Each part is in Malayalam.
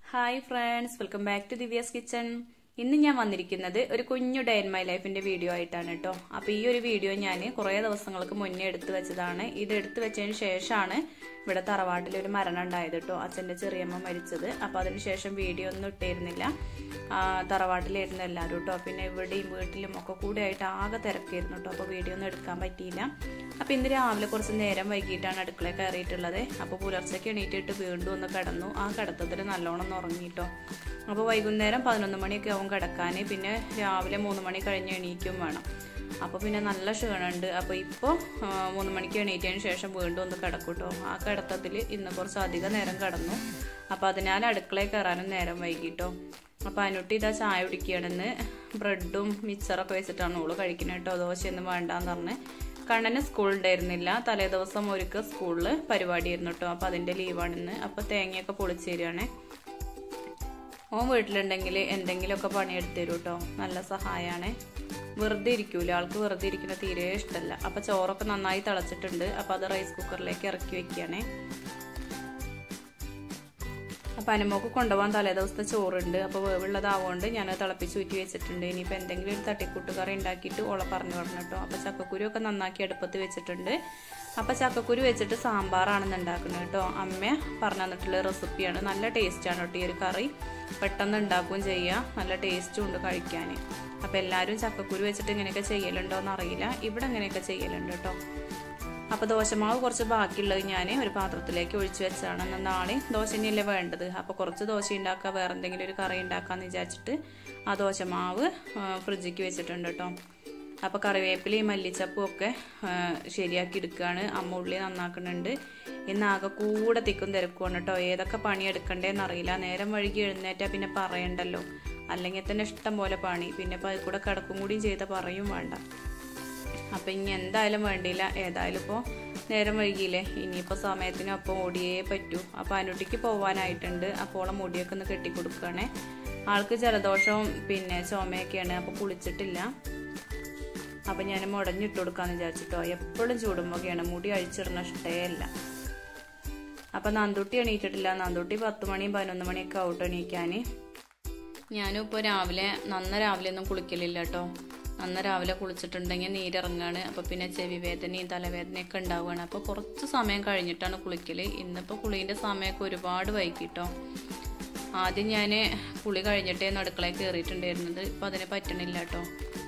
hi friends welcome back to Divya's kitchen ഇന്ന് ഞാൻ വന്നിരിക്കുന്നത് ഒരു കുഞ്ഞു ഡേ ഇൻ മൈ ലൈഫിന്റെ വീഡിയോ ആയിട്ടാണ് കേട്ടോ അപ്പൊ ഈ ഒരു വീഡിയോ ഞാൻ കുറേ ദിവസങ്ങൾക്ക് മുന്നേ എടുത്തു വെച്ചതാണ് ഇത് എടുത്തു വെച്ചതിന് ശേഷമാണ് ഇവിടെ തറവാട്ടിൽ ഒരു മരണം ഉണ്ടായത് കേട്ടോ അച്ഛന്റെ ചെറിയമ്മ മരിച്ചത് അപ്പൊ അതിനുശേഷം വീഡിയോ ഒന്നും ഇട്ടിരുന്നില്ല ആ, തറവാട്ടിലായിരുന്നു എല്ലാവരും കേട്ടോ പിന്നെ ഇവിടെയും വീട്ടിലും ഒക്കെ കൂടെ ആയിട്ട് ആകെ തിരക്കായിരുന്നു കേട്ടോ അപ്പോൾ വീഡിയോ ഒന്നും എടുക്കാൻ പറ്റിയില്ല അപ്പോൾ ഇന്ന് രാവിലെ കുറച്ച് നേരം വൈകിട്ടാണ് അടുക്കളയിൽ കയറിയിട്ടുള്ളത് അപ്പോൾ പുലർച്ചയ്ക്ക് എണീറ്റിട്ട് വീണ്ടും ഒന്ന് കിടന്നു ആ കിടത്തത്തിൽ നല്ലോണം ഒന്ന് ഉറങ്ങിട്ടോ അപ്പോൾ വൈകുന്നേരം പതിനൊന്ന് മണിയൊക്കെ ആവും കിടക്കാൻ പിന്നെ രാവിലെ മൂന്ന് മണി കഴിഞ്ഞ് എണീക്കും വേണം അപ്പോൾ പിന്നെ നല്ല ക്ഷീണമുണ്ട് അപ്പോൾ ഇപ്പോൾ മൂന്ന് മണിക്ക് എണീറ്റതിന് ശേഷം വീണ്ടും ഒന്ന് കിടക്കും കേട്ടോ ആ കിടത്തത്തിൽ ഇന്ന് കുറച്ച് അധികം നേരം കിടന്നു അപ്പോൾ അതിനാൽ അടുക്കളയിൽ കയറാനും നേരം വൈകിട്ടോ അപ്പോൾ അനുട്ടി ഇതാ ചായ കുടിക്കുകയാണെന്ന് ബ്രെഡും മിക്സറൊക്കെ വെച്ചിട്ടാണ് ഓള് കഴിക്കുന്നത് കേട്ടോ ദോശയൊന്നും വേണ്ടാന്ന് പറഞ്ഞ് കണ്ണന് സ്കൂൾ ഉണ്ടായിരുന്നില്ല തലേ ദിവസം ഒരുക്ക് സ്കൂളിൽ പരിപാടിയായിരുന്നു കേട്ടോ അപ്പോൾ അതിൻ്റെ ലീവാണിന്ന് അപ്പോൾ തേങ്ങയൊക്കെ പൊളിച്ച് തരികയാണേ ഓൻ വീട്ടിലുണ്ടെങ്കിൽ എന്തെങ്കിലുമൊക്കെ പണിയെടുത്ത് തരും കേട്ടോ നല്ല സഹായമാണ് വെറുതെ ഇരിക്കൂല ആൾക്ക് വെറുതെ ഇരിക്കുന്ന തീരെ ഇഷ്ടമല്ല അപ്പം ചോറൊക്കെ നന്നായി തിളച്ചിട്ടുണ്ട് അപ്പം അത് റൈസ് കുക്കറിലേക്ക് ഇറക്കി വെക്കുകയാണേ അപ്പം അനുമോക്ക് കൊണ്ടുപോകാൻ തലേ ദിവസത്തെ ചോറുണ്ട് അപ്പോൾ വേവുള്ളതാവുകൊണ്ട് ഞാൻ തിളപ്പിച്ച് ഊറ്റി വെച്ചിട്ടുണ്ട് ഇനിയിപ്പോൾ എന്തെങ്കിലും ഒരു തട്ടിക്കൂട്ട് കറി ഉണ്ടാക്കിയിട്ട് ഓളെ പറഞ്ഞു വിടണം കേട്ടോ അപ്പോൾ ചക്കക്കുരു ഒക്കെ നന്നാക്കി അടുപ്പത്ത് വെച്ചിട്ടുണ്ട് അപ്പോൾ ചക്കക്കുരു വെച്ചിട്ട് സാമ്പാറാണെന്ന് ഉണ്ടാക്കുന്നത് കേട്ടോ അമ്മ പറഞ്ഞു തന്നിട്ടുള്ള റെസിപ്പിയാണ് നല്ല ടേസ്റ്റാണ് കേട്ടോ ഈ ഒരു കറി പെട്ടെന്ന് ഉണ്ടാക്കുകയും ചെയ്യുക നല്ല ടേസ്റ്റും ഉണ്ട് കഴിക്കാൻ അപ്പോൾ എല്ലാവരും ചക്കക്കുരു വെച്ചിട്ട് ഇങ്ങനെയൊക്കെ ചെയ്യലുണ്ടോ എന്ന് അറിയില്ല ഇവിടെ ഇങ്ങനെയൊക്കെ ചെയ്യലുണ്ട് കേട്ടോ അപ്പോൾ ദോശമാവ് കുറച്ച് ബാക്കിയുള്ളത് ഞാൻ ഒരു പാത്രത്തിലേക്ക് ഒഴിച്ചു വെച്ചാണ് എന്നാൽ നാളെ ദോശ തന്നെയല്ലേ വേണ്ടത് അപ്പോൾ കുറച്ച് ദോശ ഉണ്ടാക്കുക വേറെ എന്തെങ്കിലും ഒരു കറി ഉണ്ടാക്കാമെന്ന് വിചാരിച്ചിട്ട് ആ ദോശമാവ് ഫ്രിഡ്ജിക്ക് വെച്ചിട്ടുണ്ട് കേട്ടോ അപ്പോൾ കറിവേപ്പിലയും മല്ലിച്ചപ്പും ഒക്കെ ശരിയാക്കി എടുക്കുകയാണ് അമ്മ ഉള്ളി നന്നാക്കുന്നുണ്ട് ഇന്ന് ആകെ കൂടെ തിക്കും തിരക്കുമാണ് കേട്ടോ ഏതൊക്കെ പണി എടുക്കണ്ടേന്ന് അറിയില്ല നേരം വഴുകി എഴുന്നേറ്റാൽ പിന്നെ പറയണ്ടല്ലോ അല്ലെങ്കിൽ തന്നെ ഇഷ്ടം പോലെ പണി പിന്നെ ഇപ്പോൾ അതിൽ കൂടെ കിടക്കും കൂടിയും ചെയ്ത പറയും വേണ്ട അപ്പം ഇനി എന്തായാലും വേണ്ടിയില്ല ഏതായാലും ഇപ്പോൾ നേരം വൈകിയില്ലേ ഇനിയിപ്പോൾ സമയത്തിനൊപ്പം ഓടിയേ പറ്റൂ അപ്പോൾ അനുട്ടിക്ക് പോകാനായിട്ടുണ്ട് അപ്പോൾ ഓളെ മുടിയൊക്കെ ഒന്ന് കെട്ടിക്കൊടുക്കുകയാണേ ആൾക്ക് ജലദോഷവും പിന്നെ ചുമയൊക്കെയാണ് അപ്പോൾ കുളിച്ചിട്ടില്ല അപ്പം ഞാൻ മുടഞ്ഞിട്ട് കൊടുക്കാമെന്ന് വിചാരിച്ചിട്ടോ എപ്പോഴും ചൂടുമ്പോഴൊക്കെയാണ് മുടി അഴിച്ചിടുന്ന ഇഷ്ടേയല്ല അപ്പം നന്ദുട്ടി എണീറ്റിട്ടില്ല നന്ദുട്ടി പത്ത് മണിയും പതിനൊന്ന് മണിയൊക്കെ ആവട്ടെ എണീക്കാൻ ഞാനും ഇപ്പോൾ രാവിലെ നന്ന രാവിലെ ഒന്നും കുളിക്കലില്ല കേട്ടോ നന്ന രാവിലെ കുളിച്ചിട്ടുണ്ടെങ്കിൽ നീരിറങ്ങാണ് അപ്പോൾ പിന്നെ ചെവി വേദനയും തലവേദനയൊക്കെ ഉണ്ടാവുകയാണ് അപ്പോൾ കുറച്ച് സമയം കഴിഞ്ഞിട്ടാണ് കുളിക്കൽ ഇന്നിപ്പോൾ കുളീൻ്റെ സമയമൊക്കെ ഒരുപാട് വൈകിട്ടോ ആദ്യം ഞാൻ കുളി കഴിഞ്ഞിട്ടേന്ന് അടുക്കളയിൽ കയറിയിട്ടുണ്ടായിരുന്നത് ഇപ്പം അതിന് പറ്റണില്ല കേട്ടോ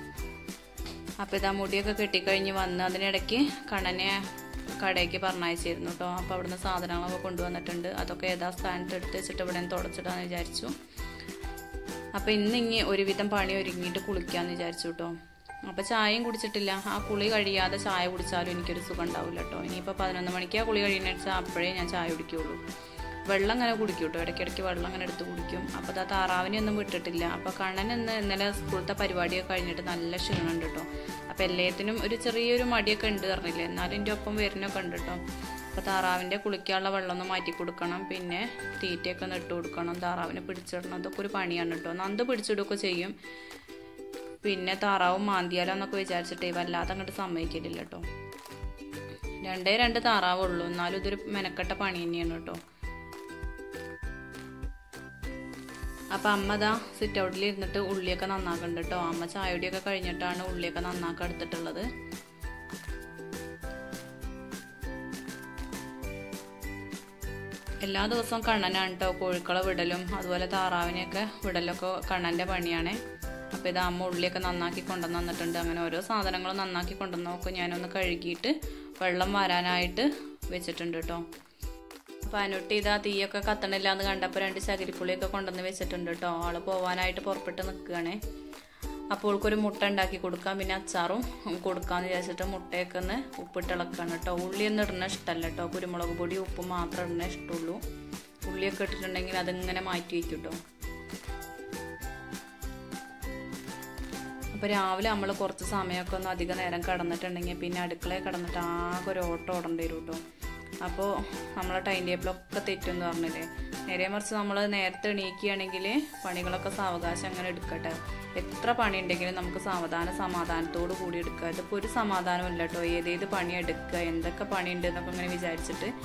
അപ്പോൾ ഇതാ മുടിയൊക്കെ കെട്ടിക്കഴിഞ്ഞ് വന്ന് അതിനിടയ്ക്ക് കണ്ണനെ കടയ്ക്ക് പറഞ്ഞയച്ചിരുന്നു കേട്ടോ അപ്പോൾ അവിടുന്ന് സാധനങ്ങളൊക്കെ കൊണ്ടുവന്നിട്ടുണ്ട് അതൊക്കെ ഏതാ സ്ഥാനത്ത് എടുത്ത് വെച്ചിട്ട് ഇവിടെ തുടച്ചിടാന്ന് വിചാരിച്ചു അപ്പോൾ ഇന്ന് ഇനി ഒരുവിധം പണി ഒരുങ്ങിയിട്ട് കുളിക്കാമെന്ന് വിചാരിച്ചു കേട്ടോ അപ്പോൾ ചായയും കുടിച്ചിട്ടില്ല ആ കുളി കഴിയാതെ ചായ കുടിച്ചാലും എനിക്കൊരു സുഖം ഉണ്ടാവില്ല കേട്ടോ ഇനിയിപ്പോൾ പതിനൊന്ന് മണിക്കാ കുളി കഴിയുന്ന വെച്ചാൽ അപ്പോഴേ ഞാൻ ചായ കുടിക്കുകയുള്ളൂ വെള്ളം അങ്ങനെ കുടിക്കും കേട്ടോ ഇടയ്ക്കിടയ്ക്ക് വെള്ളം അങ്ങനെ എടുത്ത് കുടിക്കും അപ്പോൾ ആ താറാവിനെ ഒന്നും വിട്ടിട്ടില്ല അപ്പോൾ കണ്ണൻ ഇന്ന് ഇന്നലെ സ്കൂളത്തെ പരിപാടിയൊക്കെ കഴിഞ്ഞിട്ട് നല്ല ക്ഷീണമുണ്ട് കേട്ടോ അപ്പോൾ എല്ലാത്തിനും ഒരു ചെറിയൊരു മടിയൊക്കെ ഉണ്ട് പറഞ്ഞില്ലേ എന്നാലും എൻ്റെ ഒപ്പം വരുന്നൊക്കെ ഉണ്ട് കേട്ടോ അപ്പോൾ താറാവിൻ്റെ കുളിക്കാനുള്ള വെള്ളം ഒന്ന് മാറ്റി കൊടുക്കണം പിന്നെ തീറ്റയൊക്കെ ഒന്ന് ഇട്ട് കൊടുക്കണം താറാവിനെ പിടിച്ചിടണം അതൊക്കെ ഒരു പണിയാണ് കേട്ടോ നന്ദ് പിടിച്ചിടുകയൊക്കെ ചെയ്യും പിന്നെ താറാവും മാന്തിയാലോ എന്നൊക്കെ വിചാരിച്ചിട്ടേ വല്ലാതെ അങ്ങോട്ട് സമ്മതിക്കലില്ല കേട്ടോ രണ്ടേ രണ്ട് താറാവുള്ളൂ എന്നാലും ഇതൊരു മെനക്കെട്ട പണി തന്നെയാണ് കേട്ടോ അപ്പം അമ്മ ദാ സിറ്റ് ഔട്ടിൽ ഇരുന്നിട്ട് ഉള്ളിയൊക്കെ നന്നാക്കുന്നുണ്ട് കേട്ടോ അമ്മ ചായയുടിയൊക്കെ കഴിഞ്ഞിട്ടാണ് ഉള്ളിയൊക്കെ നന്നാക്കാൻ എടുത്തിട്ടുള്ളത് എല്ലാ ദിവസവും കണ്ണനാണ് കേട്ടോ കോഴിക്കളെ വിടലും അതുപോലെ താറാവിനെയൊക്കെ വിടലൊക്കെ കണ്ണൻ്റെ പണിയാണേ അപ്പോൾ ഇത് അമ്മ ഉള്ളിയൊക്കെ നന്നാക്കി കൊണ്ടുവന്ന് തന്നിട്ടുണ്ട് അങ്ങനെ ഓരോ സാധനങ്ങളും നന്നാക്കി കൊണ്ടുവന്ന് നോക്കും ഞാനൊന്ന് കഴുകിയിട്ട് വെള്ളം വരാനായിട്ട് വെച്ചിട്ടുണ്ട് കേട്ടോ അപ്പോൾ അനുട്ടി ഇതാ തീയൊക്കെ കത്തണില്ല എന്ന് കണ്ടപ്പോൾ രണ്ട് ചകിരിപ്പുളിയൊക്കെ കൊണ്ടുവന്ന് വെച്ചിട്ടുണ്ട് കേട്ടോ ആള് പോവാനായിട്ട് പുറപ്പെട്ട് നിൽക്കുകയാണേ അപ്പോൾ ഓൾക്കൊരു മുട്ട ഉണ്ടാക്കി കൊടുക്കാം പിന്നെ അച്ചാറും കൊടുക്കാമെന്ന് വിചാരിച്ചിട്ട് മുട്ടയൊക്കെ ഒന്ന് ഉപ്പിട്ട് ഇളക്കാണ് കേട്ടോ ഉള്ളിയൊന്നും ഇടുന്ന ഇഷ്ടമല്ല കേട്ടോ കുരുമുളക് പൊടി ഉപ്പ് മാത്രം ഇടുന്ന ഇഷ്ടമുള്ളൂ ഉള്ളിയൊക്കെ ഇട്ടിട്ടുണ്ടെങ്കിൽ അതിങ്ങനെ മാറ്റി വയ്ക്കും കേട്ടോ അപ്പോൾ രാവിലെ നമ്മൾ കുറച്ച് സമയമൊക്കെ ഒന്ന് അധികം നേരം കടന്നിട്ടുണ്ടെങ്കിൽ പിന്നെ അടുക്കളയിൽ കിടന്നിട്ട് ആകെ ഒരു ഓട്ടം ഓടേണ്ടി വരും കേട്ടോ അപ്പോൾ നമ്മളെ ടൈം ടേബിളൊക്കെ തെറ്റെന്ന് പറഞ്ഞില്ലേ നേരെ മറിച്ച് നമ്മൾ നേരത്തെ എണീക്കുകയാണെങ്കിൽ പണികളൊക്കെ സാവകാശം അങ്ങനെ എടുക്കട്ടെ എത്ര പണി ഉണ്ടെങ്കിലും നമുക്ക് സാവധാന സമാധാനത്തോടു കൂടി എടുക്കുക ഇതിപ്പോൾ ഒരു സമാധാനമില്ല കേട്ടോ ഏതേത് പണി എടുക്കുക എന്തൊക്കെ പണിയുണ്ട് എന്നൊക്കെ ഇങ്ങനെ വിചാരിച്ചിട്ട്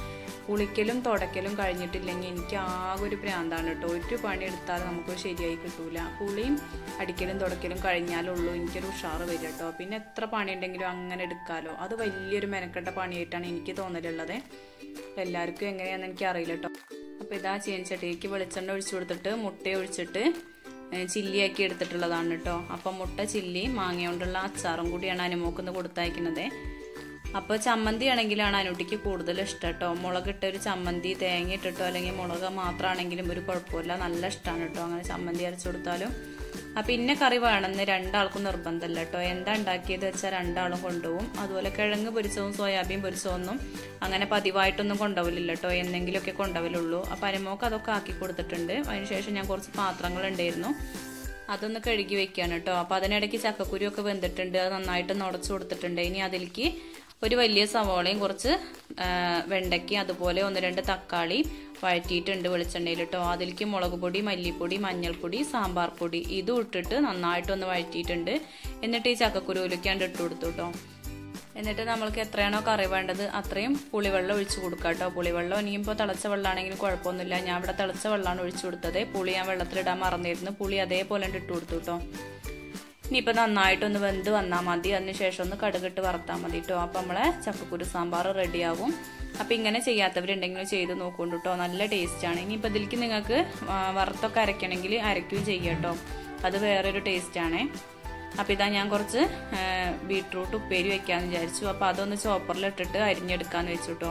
കുളിക്കലും തുടക്കലും കഴിഞ്ഞിട്ടില്ലെങ്കിൽ എനിക്ക് ആകെ ഒരു ഭ്രാന്താണ് കേട്ടോ ഒരു പണി എടുത്താൽ നമുക്ക് ശരിയായി കിട്ടൂല കുളിയും അടിക്കലും തുടക്കലും കഴിഞ്ഞാലുള്ളൂ എനിക്കൊരു ഉഷാറ് വരും കേട്ടോ പിന്നെ എത്ര പണിയുണ്ടെങ്കിലും അങ്ങനെ എടുക്കാലോ അത് വലിയൊരു മെനക്കെട്ട പണിയായിട്ടാണ് എനിക്ക് തോന്നലുള്ളത് എല്ലാവർക്കും എങ്ങനെയാണെന്ന് എനിക്ക് അറിയില്ല കേട്ടോ അപ്പോൾ ഇതാ ചീനച്ചട്ടിക്ക് വെളിച്ചെണ്ണ ഒഴിച്ചു കൊടുത്തിട്ട് മുട്ട ഒഴിച്ചിട്ട് ചില്ലിയാക്കി എടുത്തിട്ടുള്ളതാണ് കേട്ടോ അപ്പം മുട്ട ചില്ലി മാങ്ങ കൊണ്ടുള്ള അച്ചാറും കൂടിയാണ് അനുമോക്കുന്ന് കൊടുത്തയക്കുന്നത് അപ്പോൾ ചമ്മന്തി ആണെങ്കിലാണ് അനുട്ടിക്ക് കൂടുതൽ ഇഷ്ടം കേട്ടോ മുളകിട്ട ഒരു ചമ്മന്തി തേങ്ങ ഇട്ടിട്ടോ അല്ലെങ്കിൽ മുളക് മാത്രമാണെങ്കിലും ഒരു കുഴപ്പമില്ല നല്ല ഇഷ്ടമാണ് കേട്ടോ അങ്ങനെ ചമ്മന്തി അരച്ചു കൊടുത്താലും അപ്പം ഇന്ന കറി വേണമെന്ന് രണ്ടാൾക്കും നിർബന്ധമല്ല കേട്ടോ എന്താ ഉണ്ടാക്കിയത് വെച്ചാൽ രണ്ടാളും കൊണ്ടുപോകും അതുപോലെ കിഴങ്ങ് പൊരിച്ചതും സോയാബീൻ പൊരിച്ചതൊന്നും അങ്ങനെ പതിവായിട്ടൊന്നും കൊണ്ടുപോകില്ല കേട്ടോ എന്തെങ്കിലുമൊക്കെ കൊണ്ടുപോകലുള്ളൂ അപ്പം അരമോക്ക് അതൊക്കെ ആക്കി കൊടുത്തിട്ടുണ്ട് അതിനുശേഷം ഞാൻ കുറച്ച് പാത്രങ്ങൾ ഉണ്ടായിരുന്നു അതൊന്ന് കഴുകി വെക്കുകയാണ് കേട്ടോ അപ്പം അതിനിടയ്ക്ക് ചക്കക്കുരു ഒക്കെ വെന്തിട്ടുണ്ട് അത് നന്നായിട്ട് നുടച്ചു കൊടുത്തിട്ടുണ്ട് ഇനി അതിലേക്ക് ഒരു വലിയ സവാളയും കുറച്ച് വെണ്ടയ്ക്ക് അതുപോലെ ഒന്ന് രണ്ട് തക്കാളി വഴറ്റിയിട്ടുണ്ട് വെളിച്ചെണ്ണയിൽ കേട്ടോ അതിലേക്ക് മുളക് പൊടി മല്ലിപ്പൊടി മഞ്ഞൾപ്പൊടി സാമ്പാർ പൊടി ഇതും ഇട്ടിട്ട് നന്നായിട്ടൊന്ന് വഴറ്റിയിട്ടുണ്ട് എന്നിട്ട് ഈ ചക്കക്കുരുവിലേക്കാണ്ട് ഇട്ട് കൊടുത്തു കേട്ടോ എന്നിട്ട് നമ്മൾക്ക് എത്രയാണോ കറി വേണ്ടത് അത്രയും പുളിവെള്ളം ഒഴിച്ചു കൊടുക്കുക കേട്ടോ പുളിവെള്ളം ഇനിയിപ്പോൾ തിളച്ച വെള്ളമാണെങ്കിലും കുഴപ്പമൊന്നുമില്ല ഞാൻ ഇവിടെ തിളച്ച വെള്ളമാണ് ഒഴിച്ചു കൊടുത്തത് പുളി ഞാൻ വെള്ളത്തിലിടാൻ മറന്നിരുന്നു പുളി അതേപോലെ ഇട്ട് കൊടുത്തു കേട്ടോ ഇനിയിപ്പോൾ നന്നായിട്ടൊന്ന് വെന്ത് വന്നാൽ മതി അതിനുശേഷം ഒന്ന് കടുകിട്ട് വറുത്താൽ മതി കേട്ടോ അപ്പം നമ്മളെ ചക്കക്കുരു സാമ്പാർ റെഡിയാവും അപ്പം ഇങ്ങനെ ചെയ്യാത്തവരുണ്ടെങ്കിലും ചെയ്ത് നോക്കൊണ്ട് കേട്ടോ നല്ല ടേസ്റ്റാണ് ഇനിയിപ്പോൾ ഇതിലേക്ക് നിങ്ങൾക്ക് വറുത്തൊക്കെ അരയ്ക്കണമെങ്കിൽ അരയ്ക്കുകയും ചെയ്യാം കേട്ടോ അത് വേറൊരു ടേസ്റ്റാണേ അപ്പം ഇതാ ഞാൻ കുറച്ച് ബീട്രൂട്ട് ഉപ്പേരി വെക്കാമെന്ന് വിചാരിച്ചു അപ്പോൾ അതൊന്ന് ചോപ്പറിലിട്ടിട്ട് അരിഞ്ഞെടുക്കാമെന്ന് വെച്ചു കേട്ടോ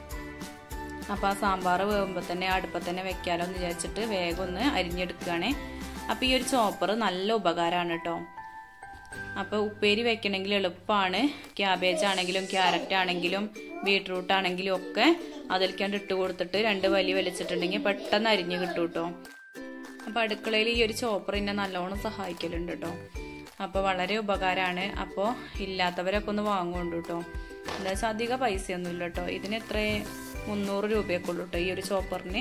അപ്പോൾ ആ സാമ്പാർ വേകുമ്പോൾ തന്നെ അടുപ്പത്ത് തന്നെ വെക്കാലോ എന്ന് വിചാരിച്ചിട്ട് വേഗം ഒന്ന് അരിഞ്ഞെടുക്കുകയാണേ അപ്പോൾ ഈ ഒരു ചോപ്പർ നല്ല ഉപകാരമാണ് കേട്ടോ അപ്പോൾ ഉപ്പേരി വെക്കണമെങ്കിൽ എളുപ്പമാണ് ക്യാബേജ് ആണെങ്കിലും ക്യാരറ്റ് ആണെങ്കിലും ബീട്രൂട്ട് ആണെങ്കിലും ഒക്കെ അതിലേക്കാണ്ട് ഇട്ട് കൊടുത്തിട്ട് രണ്ട് വലി വലിച്ചിട്ടുണ്ടെങ്കിൽ പെട്ടെന്ന് അരിഞ്ഞ് കിട്ടും കേട്ടോ അപ്പോൾ അടുക്കളയിൽ ഈ ഒരു ചോപ്പർ എന്നെ നല്ലോണം സഹായിക്കലുണ്ട് കേട്ടോ അപ്പോൾ വളരെ ഉപകാരമാണ് അപ്പോൾ ഇല്ലാത്തവരൊക്കെ ഒന്ന് വാങ്ങുകൊണ്ട് കേട്ടോ എന്താ വെച്ചാൽ അധിക പൈസയൊന്നുമില്ല കേട്ടോ ഇതിന് എത്ര മുന്നൂറ് രൂപയൊക്കെ ഉള്ളൂ കേട്ടോ ഈ ഒരു ചോപ്പറിന്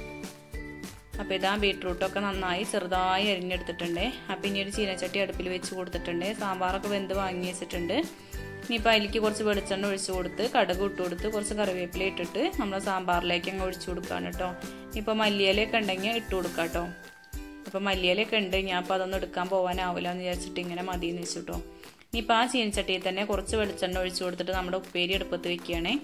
അപ്പോൾ ഇതാ ബീട്രൂട്ടൊക്കെ നന്നായി ചെറുതായി അരിഞ്ഞെടുത്തിട്ടുണ്ട് അപ്പം ഇനി ഒരു ചീനച്ചട്ടി അടുപ്പിൽ വെച്ച് കൊടുത്തിട്ടുണ്ട് സാമ്പാറൊക്കെ വെന്ത് വാങ്ങി വെച്ചിട്ടുണ്ട് ഇനിയിപ്പോൾ അതിലേക്ക് കുറച്ച് വെളിച്ചെണ്ണ ഒഴിച്ചു കൊടുത്ത് കടുക് ഇട്ട് കൊടുത്ത് കുറച്ച് കറിവേപ്പില ഇട്ടിട്ട് നമ്മൾ സാമ്പാറിലേക്ക് അങ്ങ് ഒഴിച്ചു കൊടുക്കുകയാണ് കേട്ടോ ഇപ്പോൾ മല്ലിയിലൊക്കെ ഉണ്ടെങ്കിൽ ഇട്ട് കൊടുക്കാം കേട്ടോ അപ്പോൾ മല്ലിയിലൊക്കെ ഉണ്ട് ഞാൻ അപ്പോൾ അതൊന്നും എടുക്കാൻ പോകാനാവില്ല എന്ന് വിചാരിച്ചിട്ട് ഇങ്ങനെ മതിയെന്ന് വെച്ചു കേട്ടോ ഇനിയിപ്പോൾ ആ ചീനച്ചട്ടിയിൽ തന്നെ കുറച്ച് വെളിച്ചെണ്ണ ഒഴിച്ചു കൊടുത്തിട്ട് നമ്മുടെ ഉപ്പേരി അടുപ്പത്ത് വെക്കുകയാണേ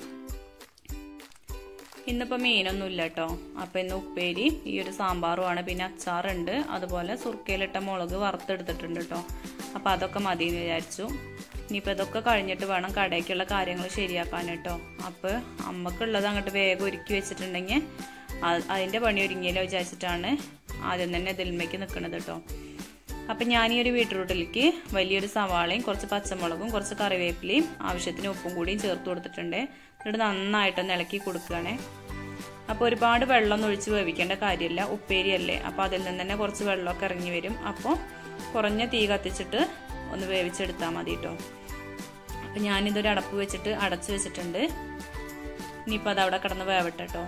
ഇന്നിപ്പോൾ മീനൊന്നുമില്ല കേട്ടോ അപ്പോൾ ഇന്ന് ഉപ്പേരി ഈ ഒരു സാമ്പാറുമാണ് പിന്നെ അച്ചാറുണ്ട് അതുപോലെ സുർക്കയിലിട്ട മുളക് വറുത്തെടുത്തിട്ടുണ്ട് കേട്ടോ അപ്പോൾ അതൊക്കെ മതി എന്ന് വിചാരിച്ചു ഇനിയിപ്പോൾ ഇതൊക്കെ കഴിഞ്ഞിട്ട് വേണം കടയ്ക്കുള്ള കാര്യങ്ങൾ ശരിയാക്കാൻ കേട്ടോ അപ്പോൾ അമ്മക്കുള്ളത് അങ്ങോട്ട് വേഗം ഒരുക്കി വെച്ചിട്ടുണ്ടെങ്കിൽ അതിൻ്റെ പണി ഒരുങ്ങിയല്ലോ വിചാരിച്ചിട്ടാണ് ആദ്യം തന്നെ ഇതിൽമയ്ക്ക് നിൽക്കുന്നത് കേട്ടോ അപ്പം ഞാൻ ഈ ഒരു ബീട്രൂട്ടിലേക്ക് വലിയൊരു സവാളയും കുറച്ച് പച്ചമുളകും കുറച്ച് കറിവേപ്പിലയും ആവശ്യത്തിന് ഉപ്പും കൂടിയും ചേർത്ത് കൊടുത്തിട്ടുണ്ട് എന്നിട്ട് നന്നായിട്ടൊന്ന് ഇളക്കി കൊടുക്കുകയാണേ അപ്പോൾ ഒരുപാട് വെള്ളം ഒഴിച്ച് വേവിക്കേണ്ട കാര്യമില്ല ഉപ്പേരിയല്ലേ അപ്പോൾ അതിൽ നിന്ന് തന്നെ കുറച്ച് വെള്ളമൊക്കെ ഇറങ്ങി വരും അപ്പോൾ കുറഞ്ഞ തീ കത്തിച്ചിട്ട് ഒന്ന് വേവിച്ചെടുത്താൽ മതി കേട്ടോ അപ്പം ഞാനിതൊരു അടപ്പ് വെച്ചിട്ട് അടച്ച് വെച്ചിട്ടുണ്ട് ഇനിയിപ്പോൾ അത് അവിടെ കിടന്ന് വേവട്ടെ കേട്ടോ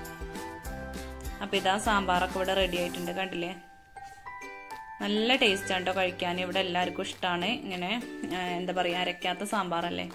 അപ്പോൾ ഇതാ സാമ്പാറൊക്കെ ഇവിടെ റെഡി ആയിട്ടുണ്ട് കണ്ടില്ലേ നല്ല ടേസ്റ്റാണ് കേട്ടോ കഴിക്കാൻ ഇവിടെ എല്ലാവർക്കും ഇഷ്ടമാണ് ഇങ്ങനെ എന്താ പറയുക അരയ്ക്കാത്ത സാമ്പാറല്ലേ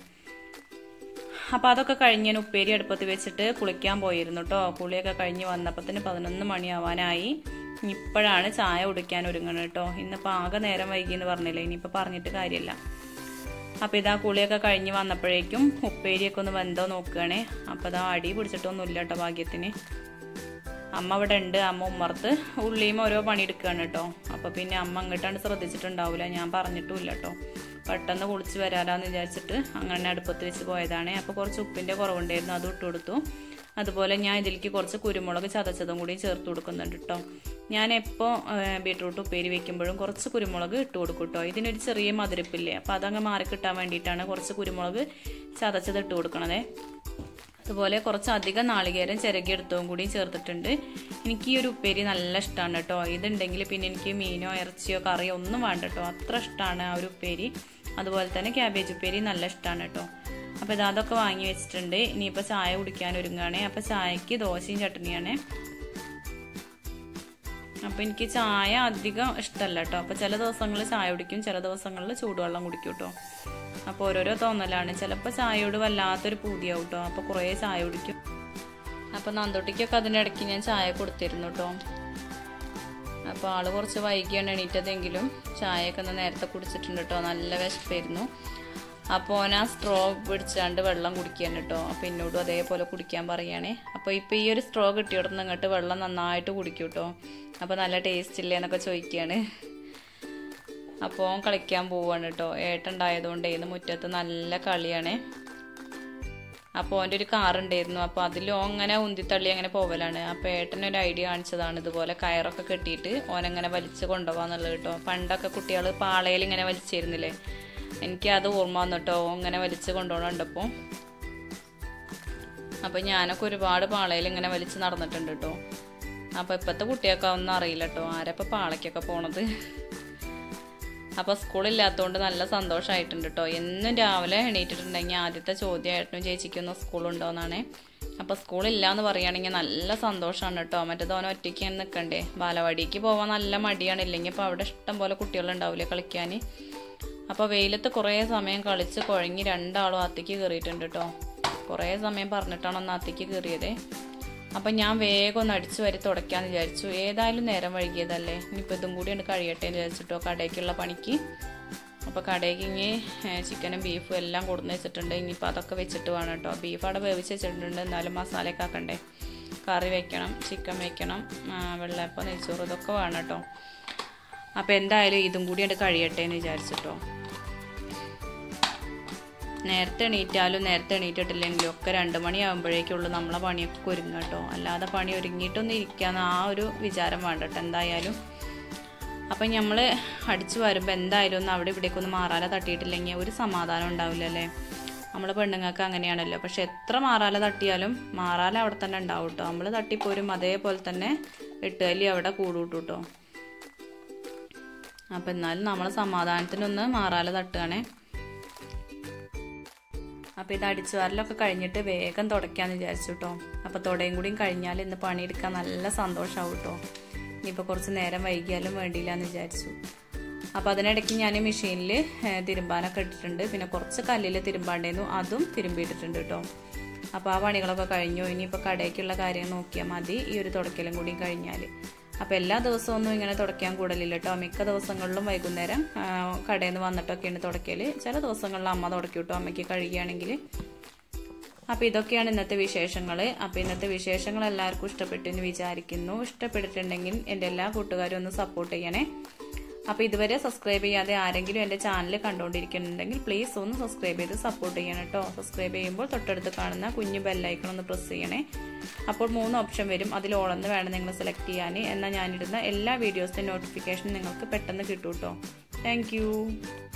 അപ്പോൾ അതൊക്കെ കഴിഞ്ഞ് ഞാൻ ഉപ്പേരി അടുപ്പത്ത് വെച്ചിട്ട് കുളിക്കാൻ പോയിരുന്നു കേട്ടോ കുളിയൊക്കെ കഴിഞ്ഞ് വന്നപ്പോൾ തന്നെ പതിനൊന്ന് മണിയാവാനായി ഇപ്പോഴാണ് ചായ കുടിക്കാൻ ഒരുങ്ങണം കേട്ടോ ഇന്നിപ്പോൾ ആകെ നേരം വൈകി എന്ന് പറഞ്ഞില്ലേ ഇനിയിപ്പോൾ പറഞ്ഞിട്ട് കാര്യമില്ല അപ്പോൾ ഇതാ കുളിയൊക്കെ കഴിഞ്ഞ് വന്നപ്പോഴേക്കും ഉപ്പേരിയൊക്കെ ഒന്ന് വെന്തോ നോക്കുകയാണേ അപ്പോൾ ഇതാ അടി പിടിച്ചിട്ടൊന്നുമില്ല കേട്ടോ ഭാഗ്യത്തിന് അമ്മ ഇവിടെ ഉണ്ട് അമ്മ ഉമ്മർത്ത് ഉള്ളിയും ഓരോ പണി എടുക്കുകയാണ് കേട്ടോ അപ്പോൾ പിന്നെ അമ്മ അങ്ങോട്ടാണ്ട് ശ്രദ്ധിച്ചിട്ടുണ്ടാവില്ല ഞാൻ പറഞ്ഞിട്ടുമില്ല കേട്ടോ പെട്ടെന്ന് കുളിച്ച് വരാലാന്ന് വിചാരിച്ചിട്ട് അങ്ങനെ അടുപ്പത്ത് വെച്ച് പോയതാണ് അപ്പോൾ കുറച്ച് ഉപ്പിൻ്റെ കുറവുണ്ടായിരുന്നു അത് ഇട്ട് കൊടുത്തു അതുപോലെ ഞാൻ ഇതിലേക്ക് കുറച്ച് കുരുമുളക് ചതച്ചതും കൂടി ചേർത്ത് കൊടുക്കുന്നുണ്ട് കേട്ടോ ഞാൻ എപ്പോൾ ബീട്രൂട്ട് ഉപ്പേരി വെക്കുമ്പോഴും കുറച്ച് കുരുമുളക് ഇട്ട് കൊടുക്കും കേട്ടോ ഇതിനൊരു ചെറിയ മധുരപ്പില്ലേ അപ്പോൾ അതങ്ങ് മാറി കിട്ടാൻ വേണ്ടിയിട്ടാണ് കുറച്ച് കുരുമുളക് ചതച്ചത് ഇട്ട് കൊടുക്കണതേ അതുപോലെ കുറച്ച് അധികം നാളികേരം ചിരകിയെടുത്തതും കൂടി ചേർത്തിട്ടുണ്ട് എനിക്ക് ഈ ഒരു ഉപ്പേരി നല്ല ഇഷ്ടമാണ് കേട്ടോ ഇതുണ്ടെങ്കിൽ പിന്നെ എനിക്ക് മീനോ ഇറച്ചിയോ കറിയോ ഒന്നും വേണ്ട കേട്ടോ അത്ര ഇഷ്ടമാണ് ആ ഒരു ഉപ്പേരി അതുപോലെ തന്നെ ക്യാബേജ് ഉപ്പേരി നല്ല ഇഷ്ടമാണ് കേട്ടോ അപ്പോൾ ഇത് അതൊക്കെ വാങ്ങി വെച്ചിട്ടുണ്ട് ഇനിയിപ്പോൾ ചായ കുടിക്കാൻ ഒരുങ്ങുകയാണ് അപ്പോൾ ചായക്ക് ദോശയും ചട്നിയാണ് അപ്പോൾ എനിക്ക് ചായ അധികം ഇഷ്ടമല്ല കേട്ടോ അപ്പോൾ ചില ദിവസങ്ങളിൽ ചായ കുടിക്കും ചില ദിവസങ്ങളിൽ ചൂടുവെള്ളം കുടിക്കും കേട്ടോ അപ്പോൾ ഓരോരോ തോന്നലാണ് ചിലപ്പോൾ ചായയോട് വല്ലാത്തൊരു പൂതിയാവും കേട്ടോ അപ്പോൾ കുറേ ചായ കുടിക്കും അപ്പം നന്ദോട്ടിക്കൊക്കെ അതിനിടയ്ക്ക് ഞാൻ ചായ കൊടുത്തിരുന്നു കേട്ടോ അപ്പോൾ ആള് കുറച്ച് വൈകിയാണ് എണീറ്റതെങ്കിലും ചായയൊക്കെ ഒന്ന് നേരത്തെ കുടിച്ചിട്ടുണ്ട് കേട്ടോ നല്ല വിശപ്പായിരുന്നു അപ്പോൾ ഓൻ ആ സ്ട്രോ പിടിച്ചാണ്ട് വെള്ളം കുടിക്കാൻ കേട്ടോ അപ്പോൾ എന്നോടും അതേപോലെ കുടിക്കാൻ പറയുകയാണേ അപ്പോൾ ഇപ്പോൾ ഈ ഒരു സ്ട്രോ കിട്ടിയോടത്ത് ഇങ്ങോട്ട് വെള്ളം നന്നായിട്ട് കുടിക്കും കേട്ടോ അപ്പോൾ നല്ല ടേസ്റ്റ് ഇല്ലേ എന്നൊക്കെ ചോദിക്കുകയാണ് അപ്പോൾ ഓൻ കളിക്കാൻ പോവാണ് കേട്ടോ ഏട്ടുണ്ടായതുകൊണ്ട് ഇന്ന് മുറ്റത്ത് നല്ല കളിയാണേ അപ്പോൾ ഓൻ്റെ ഒരു കാർ ഉണ്ടായിരുന്നു അപ്പോൾ അതിൽ അങ്ങനെ ഉന്തിത്തള്ളി അങ്ങനെ പോവലാണ് അപ്പോൾ ഏട്ടൻ ഒരു ഐഡിയ കാണിച്ചതാണ് ഇതുപോലെ കയറൊക്കെ കെട്ടിയിട്ട് ഓനങ്ങനെ വലിച്ച് കൊണ്ടുപോകാന്നുള്ളത് കേട്ടോ പണ്ടൊക്കെ കുട്ടികൾ പാളയിൽ ഇങ്ങനെ വലിച്ചിരുന്നില്ലേ എനിക്ക് അത് ഓർമ്മ വന്നു കേട്ടോ അങ്ങനെ വലിച്ച് കൊണ്ടുപോകണുണ്ടപ്പോൾ അപ്പോൾ ഞാനൊക്കെ ഒരുപാട് പാളയിൽ ഇങ്ങനെ വലിച്ച് നടന്നിട്ടുണ്ട് കേട്ടോ അപ്പോൾ ഇപ്പോഴത്തെ കുട്ടിയൊക്കെ ഒന്നും അറിയില്ല കേട്ടോ ആരപ്പോൾ പാളയ്ക്കൊക്കെ പോണത് അപ്പോൾ സ്കൂളില്ലാത്തതുകൊണ്ട് നല്ല സന്തോഷമായിട്ടുണ്ട് കേട്ടോ എന്നും രാവിലെ എണീറ്റിട്ടുണ്ടെങ്കിൽ ആദ്യത്തെ ചോദ്യമായിട്ടും ചേച്ചിക്കൊന്നും സ്കൂളുണ്ടോയെന്നാണ് അപ്പോൾ സ്കൂളില്ല എന്ന് പറയുകയാണെങ്കിൽ നല്ല സന്തോഷമാണ് കേട്ടോ മറ്റേത് ഓൻ ഒറ്റയ്ക്ക് ഞാൻ നിൽക്കണ്ടേ ബാലവാടിക്ക് പോകാൻ നല്ല മടിയാണ് ഇല്ലെങ്കിൽ അപ്പോൾ അവിടെ ഇഷ്ടം പോലെ കുട്ടികളുണ്ടാവില്ലേ കളിക്കാൻ അപ്പോൾ വെയിലത്ത് കുറേ സമയം കളിച്ച് കുഴങ്ങി രണ്ടാളും അത്തേക്ക് കയറിയിട്ടുണ്ട് കേട്ടോ കുറേ സമയം പറഞ്ഞിട്ടാണ് ഒന്ന് അത്തേക്ക് കയറിയത് അപ്പം ഞാൻ വേഗം ഒന്ന് അടിച്ചു വരി തുടയ്ക്കാന്ന് വിചാരിച്ചു ഏതായാലും നേരം വൈകിയതല്ലേ ഇനിയിപ്പോൾ ഇതും കൂടി ഒന്ന് കഴിയട്ടെ എന്ന് വിചാരിച്ചിട്ടോ കടയ്ക്കുള്ള പണിക്ക് അപ്പോൾ കടയ്ക്ക് ഇനി ചിക്കനും ബീഫും എല്ലാം കൊടുന്ന് വെച്ചിട്ടുണ്ട് ഇനിയിപ്പോൾ അതൊക്കെ വെച്ചിട്ട് വേണം കേട്ടോ ബീഫ് അവിടെ വേവിച്ച് വെച്ചിട്ടുണ്ട് എന്നാലും മസാലയൊക്കെ ആക്കണ്ടേ കറി വെക്കണം ചിക്കൻ വെക്കണം വെള്ളയപ്പം നെയ്ച്ചോറ് ഇതൊക്കെ വേണം കേട്ടോ അപ്പോൾ എന്തായാലും ഇതും കൂടി അങ്ങോട്ട് കഴിയട്ടെ എന്ന് വിചാരിച്ചിട്ടോ നേരത്തെ എണീറ്റാലും നേരത്തെ എണീറ്റിട്ടില്ലെങ്കിലും ഒക്കെ രണ്ട് മണിയാകുമ്പോഴേക്കുള്ളൂ നമ്മളെ പണിയൊക്കെ ഒരുങ്ങുക കേട്ടോ അല്ലാതെ പണി ഒരുങ്ങിയിട്ടൊന്നും ഇരിക്കാന്ന് ആ ഒരു വിചാരം വേണ്ട കേട്ടോ എന്തായാലും അപ്പം നമ്മൾ അടിച്ചു വരുമ്പോൾ എന്തായാലും ഒന്ന് അവിടെ ഇവിടേക്ക് ഒന്ന് മാറാല തട്ടിയിട്ടില്ലെങ്കിൽ ഒരു സമാധാനം ഉണ്ടാവില്ലല്ലേ നമ്മൾ പെണ്ണുങ്ങൾക്ക് അങ്ങനെയാണല്ലോ പക്ഷെ എത്ര മാറാല തട്ടിയാലും മാറാല അവിടെ തന്നെ ഉണ്ടാവും കേട്ടോ നമ്മൾ തട്ടിപ്പോരും അതേപോലെ തന്നെ എട്ടുകല്ലി അവിടെ കൂടുകൂട്ടു കേട്ടോ അപ്പം എന്നാലും നമ്മളെ സമാധാനത്തിനൊന്ന് മാറാല തട്ടുകയാണേ അപ്പോൾ ഇത് അടിച്ചു വാരലൊക്കെ കഴിഞ്ഞിട്ട് വേഗം തുടയ്ക്കാമെന്ന് വിചാരിച്ചു കേട്ടോ അപ്പോൾ തുടയും കൂടിയും കഴിഞ്ഞാൽ ഇന്ന് പണിയെടുക്കാൻ നല്ല സന്തോഷമാവും കേട്ടോ ഇനിയിപ്പോൾ കുറച്ച് നേരം വൈകിയാലും വേണ്ടിയില്ല എന്ന് വിചാരിച്ചു അപ്പോൾ അതിനിടയ്ക്ക് ഞാൻ മെഷീനിൽ തിരുമ്പാനൊക്കെ ഇട്ടിട്ടുണ്ട് പിന്നെ കുറച്ച് കല്ലിൽ തിരുമ്പാണ്ടായിരുന്നു അതും തിരുമ്പിയിട്ടിട്ടുണ്ട് കേട്ടോ അപ്പോൾ ആ പണികളൊക്കെ കഴിഞ്ഞു ഇനിയിപ്പോൾ കടയ്ക്കുള്ള കാര്യം നോക്കിയാൽ മതി ഈ ഒരു തുടക്കലും കൂടി കഴിഞ്ഞാൽ അപ്പോൾ എല്ലാ ദിവസവും ഒന്നും ഇങ്ങനെ തുടയ്ക്കാൻ കൂടലില്ല കേട്ടോ മിക്ക ദിവസങ്ങളിലും വൈകുന്നേരം കടയിൽ നിന്ന് വന്നിട്ടൊക്കെയാണ് തുടയ്ക്കൽ ചില ദിവസങ്ങളിൽ അമ്മ തുടക്കും കേട്ടോ അമ്മയ്ക്ക് കഴിയുകയാണെങ്കിൽ അപ്പോൾ ഇതൊക്കെയാണ് ഇന്നത്തെ വിശേഷങ്ങൾ അപ്പോൾ ഇന്നത്തെ വിശേഷങ്ങൾ എല്ലാവർക്കും ഇഷ്ടപ്പെട്ടു എന്ന് വിചാരിക്കുന്നു ഇഷ്ടപ്പെട്ടിട്ടുണ്ടെങ്കിൽ എൻ്റെ എല്ലാ കൂട്ടുകാരും ഒന്ന് സപ്പോർട്ട് ചെയ്യണേ അപ്പോൾ ഇതുവരെ സബ്സ്ക്രൈബ് ചെയ്യാതെ ആരെങ്കിലും എൻ്റെ ചാനൽ കണ്ടുകൊണ്ടിരിക്കുന്നുണ്ടെങ്കിൽ പ്ലീസ് ഒന്ന് സബ്സ്ക്രൈബ് ചെയ്ത് സപ്പോർട്ട് ചെയ്യണം കേട്ടോ സബ്സ്ക്രൈബ് ചെയ്യുമ്പോൾ തൊട്ടടുത്ത് കാണുന്ന കുഞ്ഞു ബെല്ലൈക്കൺ ഒന്ന് പ്രസ് ചെയ്യണേ അപ്പോൾ മൂന്ന് ഓപ്ഷൻ വരും അതിൽ ഓളെന്ന് വേണം നിങ്ങൾ സെലക്ട് ചെയ്യാൻ എന്നാൽ ഞാനിടുന്ന എല്ലാ വീഡിയോസിൻ്റെ നോട്ടിഫിക്കേഷൻ നിങ്ങൾക്ക് പെട്ടെന്ന് കിട്ടും കേട്ടോ താങ്ക്